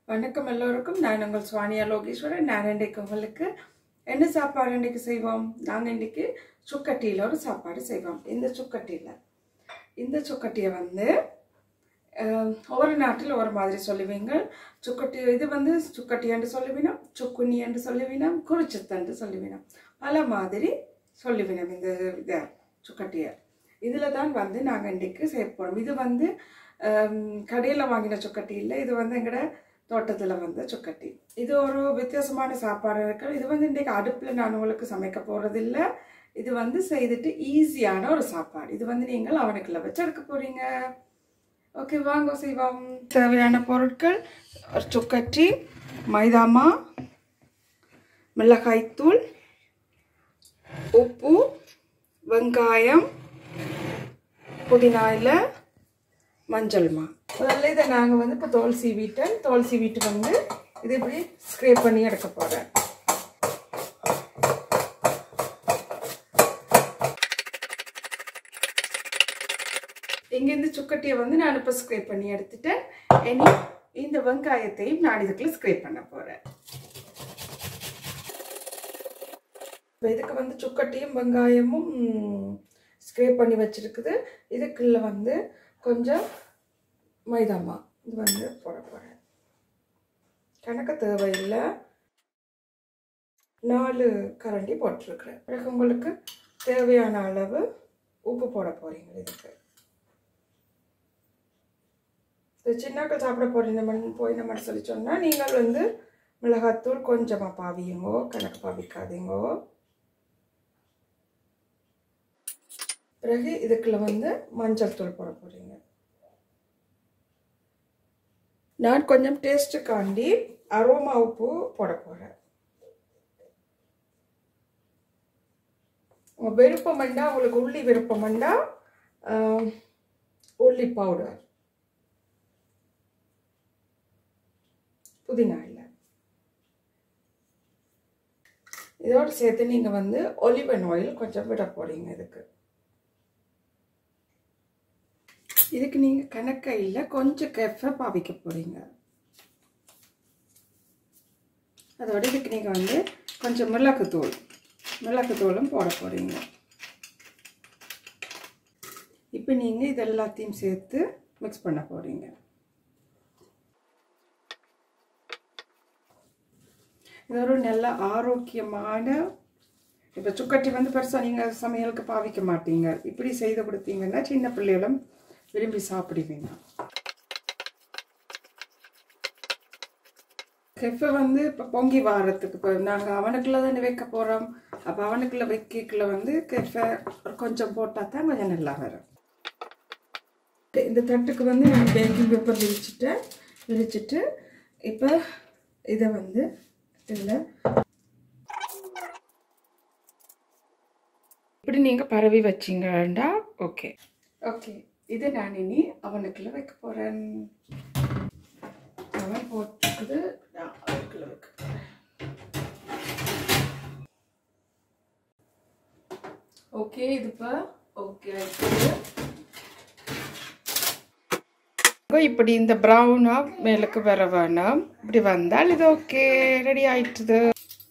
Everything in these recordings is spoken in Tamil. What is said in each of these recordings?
வணக்கம் எல்லோருக்கும் நான் உங்கள் சுவானியா லோகேஸ்வரன் நான் இன்றைக்கு உங்களுக்கு என்ன சாப்பாடு இன்றைக்கு செய்வோம் நாங்கள் இன்றைக்கு சுக்கட்டியில் ஒரு சாப்பாடு செய்வோம் இந்த சுக்கட்டியில் இந்த சுக்கட்டியை வந்து அஹ், ஒவ்வொரு நாட்டில் ஒரு மாதிரி சொல்லுவீங்க சுக்கட்டி இது வந்து சுக்கட்டி என்று சொல்லுவினோம் சுக்குனி என்று சொல்லுவினோம் குறிச்சத்து என்று சொல்லுவினோம் பல மாதிரி சொல்லுவினோம் இந்த இதை சுக்கட்டியை இதில் தான் வந்து நாங்கள் இன்றைக்கு செய்ய போகிறோம் இது வந்து கடையில் வாங்கின சுக்கட்டி இல்லை இது வந்து எங்களோட தோட்டத்தில் வந்த சுக்கட்டி இது ஒரு வித்தியாசமான சாப்பாடு இருக்கு இது வந்து இன்றைக்கு அடுப்பில் நான் உங்களுக்கு சமைக்க போகிறதில்ல இது வந்து செய்துட்டு ஈஸியான ஒரு சாப்பாடு இது வந்து நீங்கள் அவனுக்குள்ள வச்சு எடுக்க போகிறீங்க ஓகே வாங்க செய்வோம் தேவையான பொருட்கள் ஒரு சுக்கட்டி மைதாமா மிளகாய்த்தூள் உப்பு வெங்காயம் புதினா இலை மஞ்சள் மா முதல்ல இதை நாங்கள் வந்து இப்போ தோல் சீவிட்டேன் தோல் சீவிட்டு வந்து இது இப்படி ஸ்க்ரேப் பண்ணி எடுக்க போகிறேன் இங்கேருந்து சுக்கட்டியை வந்து நான் இப்போ ஸ்க்ரேப் பண்ணி எடுத்துட்டேன் இனி இந்த வெங்காயத்தையும் நான் இதுக்குள்ள ஸ்க்ரேப் பண்ண போகிறேன் இப்போ இதுக்கு வந்து சுக்கட்டியும் வெங்காயமும் ஸ்க்ரேப் பண்ணி வச்சிருக்குது இதுக்குள்ள வந்து கொஞ்சம் மைதாமா இது வந்து போட போகிறேன் கணக்கு தேவையில்லை நாலு கரண்டி போட்டிருக்கிறேன் பிறகு உங்களுக்கு தேவையான அளவு உப்பு போட போகிறீங்க இதுக்கு இது சின்னாக்கள் சாப்பிட போறீங்க போய் நம்ம சொல்லி சொன்னால் நீங்கள் வந்து மிளகாத்தூள் கொஞ்சமாக பாவியுங்கோ கணக்கு பாவிக்காதீங்கோ பிறகு இதுக்குள்ள வந்து மஞ்சள் தூள் போட போறீங்க நான் கொஞ்சம் டேஸ்ட்டுக்காண்டி அரோமா உப்பு போட போகிறேன் உங்கள் விருப்பம் வேண்டா உங்களுக்கு உள்ளி விருப்பம் வேண்டா உள்ளி பவுடர் புதினா இல்லை இதோடு சேர்த்து நீங்கள் வந்து ஒலிவன் ஆயில் கொஞ்சம் விட போறீங்க இதுக்கு இதுக்கு நீங்கள் கணக்கையில் கொஞ்சம் கெஃபை பாவிக்க போகிறீங்க அதோட இதுக்கு நீங்கள் வந்து கொஞ்சம் மிளகுத்தூள் மிளகுத்தூளும் போட போகிறீங்க இப்போ நீங்கள் இது எல்லாத்தையும் சேர்த்து மிக்ஸ் பண்ண போகிறீங்க இது ஒரு நல்ல ஆரோக்கியமான இப்போ சுக்கட்டி வந்து பெருசாக நீங்கள் சமையலுக்கு பாவிக்க மாட்டீங்க இப்படி செய்து கொடுத்தீங்கன்னா சின்ன பிள்ளைகளும் விரும்பி சாப்பிடுவீங்க கெஃபை வந்து இப்போ பொங்கி வாரத்துக்கு இப்போ நாங்கள் அவனுக்குள்ள தானே வைக்க போகிறோம் அப்போ அவனுக்குள்ள வைக்கக்குள்ள வந்து கெஃபை கொஞ்சம் போட்டால் தான் கொஞ்சம் நல்லா வரும் இந்த தட்டுக்கு வந்து நான் பேக்கிங் பேப்பர் விரிச்சிட்டேன் விரிச்சிட்டு இப்போ இதை வந்து இதில் இப்படி நீங்கள் பரவி வச்சிங்கண்டா ஓகே ஓகே இதை நான் இனி அவனுக்குள்ள வைக்க போகிறேன் அவன் போட்டுக்குது நான் அவனுக்குள்ள வைக்க போகிறேன் ஓகே இது இப்போ ஓகே ஆயிடுச்சு இப்படி இந்த ப்ரௌனாக மேலுக்கு வர வேணாம் இப்படி வந்தால் இது ஓகே ரெடி ஆயிட்டுது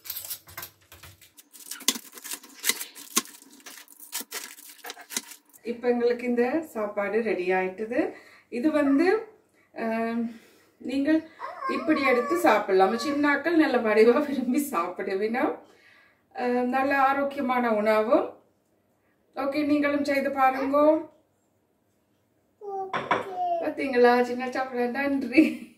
இப்போ எங்களுக்கு இந்த சாப்பாடு ரெடி ஆயிட்டுது இது வந்து நீங்கள் இப்படி எடுத்து சாப்பிடலாம் சின்னாக்கள் நல்ல வடிவாக விரும்பி சாப்பிடுவினா நல்ல ஆரோக்கியமான உணவும் ஓகே நீங்களும் செய்து பாருங்க பார்த்தீங்களா சின்ன சாப்பிட நன்றி